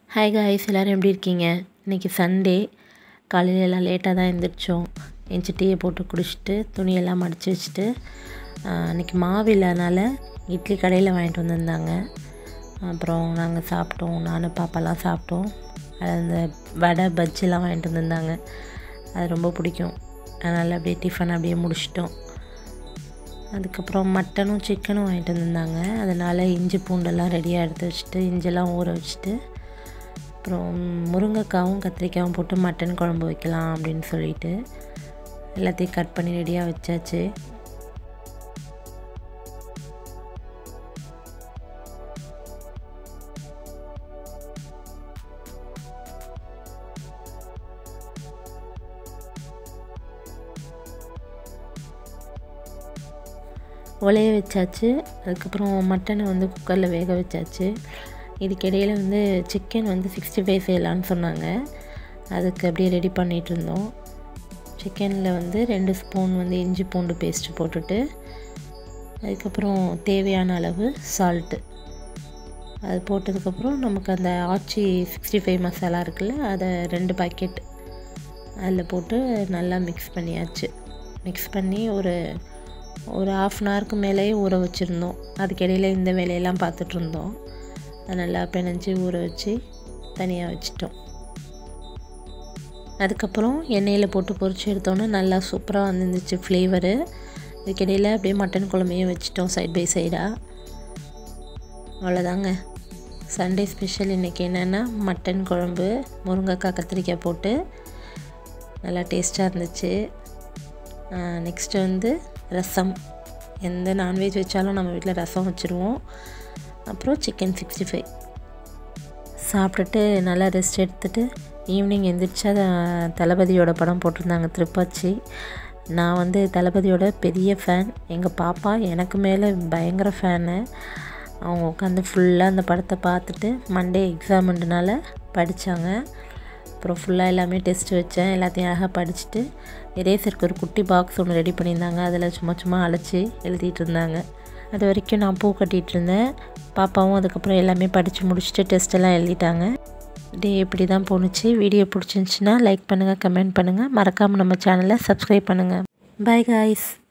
hi guys எல்லோரும் எப்படி இருக்கீங்க இன்றைக்கி சண்டே காலையில் எல்லாம் லேட்டாக தான் எழுந்திரிச்சோம் எஞ்சி டீயை போட்டு குடிச்சிட்டு துணியெல்லாம் மடித்து வச்சுட்டு இன்றைக்கி மாவு இல்லாதனால இட்லி கடையில் வாங்கிட்டு வந்திருந்தாங்க அப்புறம் நாங்கள் சாப்பிட்டோம் நானும் பாப்பாலாம் சாப்பிட்டோம் அது அந்த வடை பஜ்ஜிலாம் வாங்கிட்டு வந்திருந்தாங்க அது ரொம்ப பிடிக்கும் அதனால் அப்படியே டிஃபன் அப்படியே முடிச்சிட்டோம் அதுக்கப்புறம் மட்டனும் சிக்கனும் வாங்கிட்டு வந்திருந்தாங்க அதனால் இஞ்சி பூண்டெல்லாம் ரெடியாக எடுத்து வச்சுட்டு இஞ்செல்லாம் ஊற வச்சுட்டு அப்புறம் முருங்கைக்காவும் கத்திரிக்காயும் போட்டு மட்டன் குழம்பு வைக்கலாம் அப்படின்னு சொல்லிட்டு எல்லாத்தையும் கட் பண்ணி ரெடியாக வச்சாச்சு உலைய வச்சாச்சு அதுக்கப்புறம் மட்டனை வந்து குக்கரில் வேக வச்சாச்சு இதுக்கிடையில் வந்து சிக்கன் வந்து சிக்ஸ்டி ஃபைவ் செய்யலான்னு சொன்னாங்க அதுக்கு அப்படியே ரெடி பண்ணிகிட்டு இருந்தோம் சிக்கனில் வந்து ரெண்டு ஸ்பூன் வந்து இஞ்சி பூண்டு பேஸ்ட்டு போட்டுட்டு அதுக்கப்புறம் தேவையான அளவு சால்ட்டு அது போட்டதுக்கப்புறம் நமக்கு அந்த ஆச்சி சிக்ஸ்டி ஃபைவ் மசாலா இருக்குல்ல அதை ரெண்டு பாக்கெட் அதில் போட்டு நல்லா மிக்ஸ் பண்ணியாச்சு மிக்ஸ் பண்ணி ஒரு ஒரு ஆஃப் அன் ஹவருக்கு மேலேயே ஊற வச்சுருந்தோம் அதுக்கிடையில் இந்த வேலையெல்லாம் பார்த்துட்ருந்தோம் அதை நல்லா பிணைஞ்சி ஊற வச்சு தனியாக வச்சிட்டோம் அதுக்கப்புறம் எண்ணெயில் போட்டு பொரிச்சு எடுத்தோன்னே நல்லா சூப்பராக வந்துருந்துச்சு ஃப்ளேவரு இதுக்கிடையில் அப்படியே மட்டன் குழம்பையும் வச்சிட்டோம் சைட் பை சைடாக அவ்வளோதாங்க சண்டே ஸ்பெஷல் இன்றைக்கி என்னென்னா மட்டன் குழம்பு முருங்கைக்காய் கத்திரிக்காய் போட்டு நல்லா டேஸ்ட்டாக இருந்துச்சு நெக்ஸ்ட்டு வந்து ரசம் எந்த நான்வெஜ் வச்சாலும் நம்ம வீட்டில் ரசம் வச்சுருவோம் அப்புறம் சிக்கன் சிக்ஸ்டி ஃபைவ் சாப்பிட்டுட்டு நல்லா ரெஸ்ட் எடுத்துகிட்டு ஈவினிங் எந்திரிச்சா தளபதியோட படம் போட்டிருந்தாங்க திருப்பாச்சி நான் வந்து தளபதியோட பெரிய ஃபேன் எங்கள் பாப்பா எனக்கு மேலே பயங்கர ஃபேனு அவங்க உட்காந்து ஃபுல்லாக அந்த படத்தை பார்த்துட்டு மண்டே எக்ஸாம்ன்றனால படித்தாங்க அப்புறம் ஃபுல்லாக எல்லாமே டெஸ்ட் வச்சேன் எல்லாத்தையும் அழகாக படிச்சுட்டு எரேசருக்கு ஒரு குட்டி பாக்ஸ் ஒன்று ரெடி பண்ணியிருந்தாங்க அதில் சும்மா சும்மா அழைச்சி எழுதிட்டு இருந்தாங்க அது வரைக்கும் நான் பூ கட்டிகிட்டு இருந்தேன் பாப்பாவும் அதுக்கப்புறம் எல்லாமே படித்து முடிச்சுட்டு டெஸ்ட் எல்லாம் எழுதிட்டாங்க டே இப்படி தான் போணுச்சு வீடியோ பிடிச்சிருந்துச்சின்னா லைக் பண்ணுங்கள் கமெண்ட் பண்ணுங்கள் மறக்காமல் நம்ம சேனலை சப்ஸ்கிரைப் பண்ணுங்கள் பாய் காய்ஸ்